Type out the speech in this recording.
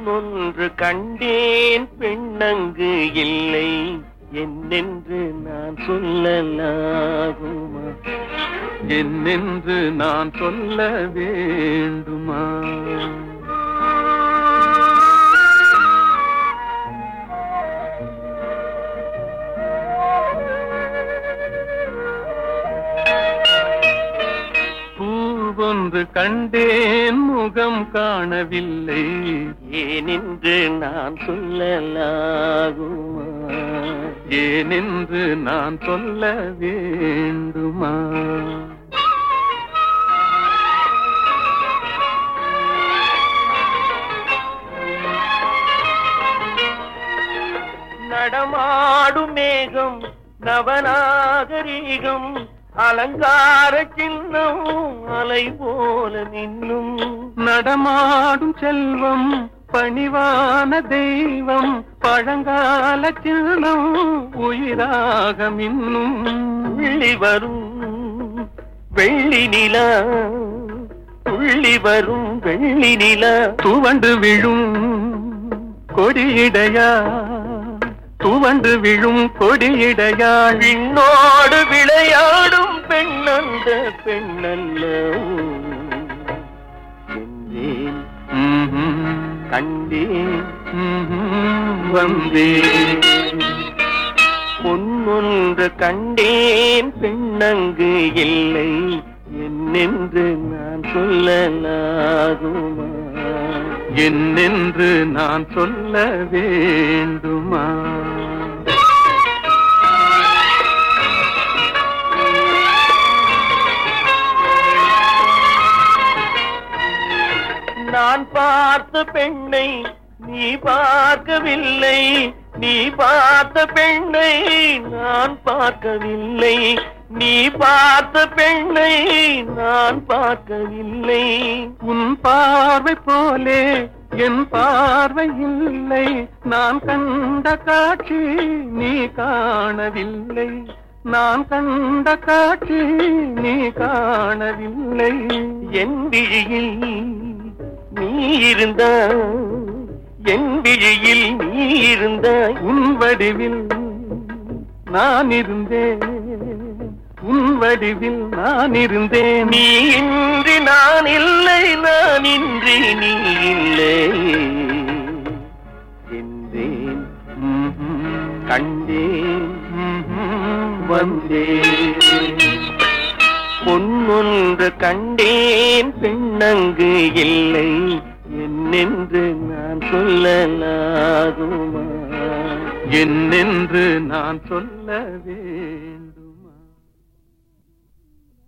பொன்னொன்று கண்டேன் பெண்ணங்கு இல்லை என்னென்று நான் சொல்லலாகுமா என்னென்று நான் சொல்ல வேண்டுமா பூவொன்று கண்டேன் முகம் காணவில்லை ஏனென்று நான் சொல்லலாகுமா ஏனென்று நான் சொல்ல வேண்டுமா நடமாடும் மேகம் நவநாகரீகம் அலங்கார சின்னம் அலை போல நின்னும் நடமாடும் செல்வம் பணிவான தெய்வம் பழங்கால சின்னம் உயிராக மின்னும் துள்ளி வரும் வெள்ளி நிலா துள்ளி வரும் வெள்ளி நிலா துவண்டு விழும் கொடியிடையா துவண்டு விழும் கொடியிடையாள் விண்ணோடு விளையாடும் பெண்ணந்த பெண்ணல்ல என்றேன் ம்ஹும். கண்டேன் ம்ஹும். வந்தேன் பொன்னொன்று கண்டேன் பெண்ணங்கு இல்லை என்னென்று நான் சொல்லலாகுமா என்னென்று நான் சொல்ல வேண்டுமா நான் பார்த்த பெண்ணை நீ பார்க்கவில்லை நீ பார்த்த பெண்ணை நான் பார்க்கவில்லை நீ பார்த்த பெண்ணை நான் பார்க்கவில்லை உன் பார்வை போலே என் பார்வை இல்லை நான் கண்ட காட்சி நீ காணவில்லை நான் கண்ட காட்சி நீ காணவில்லை என் விழியில் நீ இருந்தாய் என் விழியில் நீ இருந்தாய் உன் வடிவில் நான் இருந்தேன் உன் வடிவில் நான் இருந்தேன் நீ இன்றி நான் இல்லை நான் இன்றி நீ இல்லை என்றேன் ம்ஹும். கண்டேன் ம்ஹும். வந்தேன் பொன்னொன்று கண்டேன் பெண்ணங்கு இல்லை என்னென்று நான் சொல்லலாகுமா என்னென்று நான் சொல்ல வேண்டும்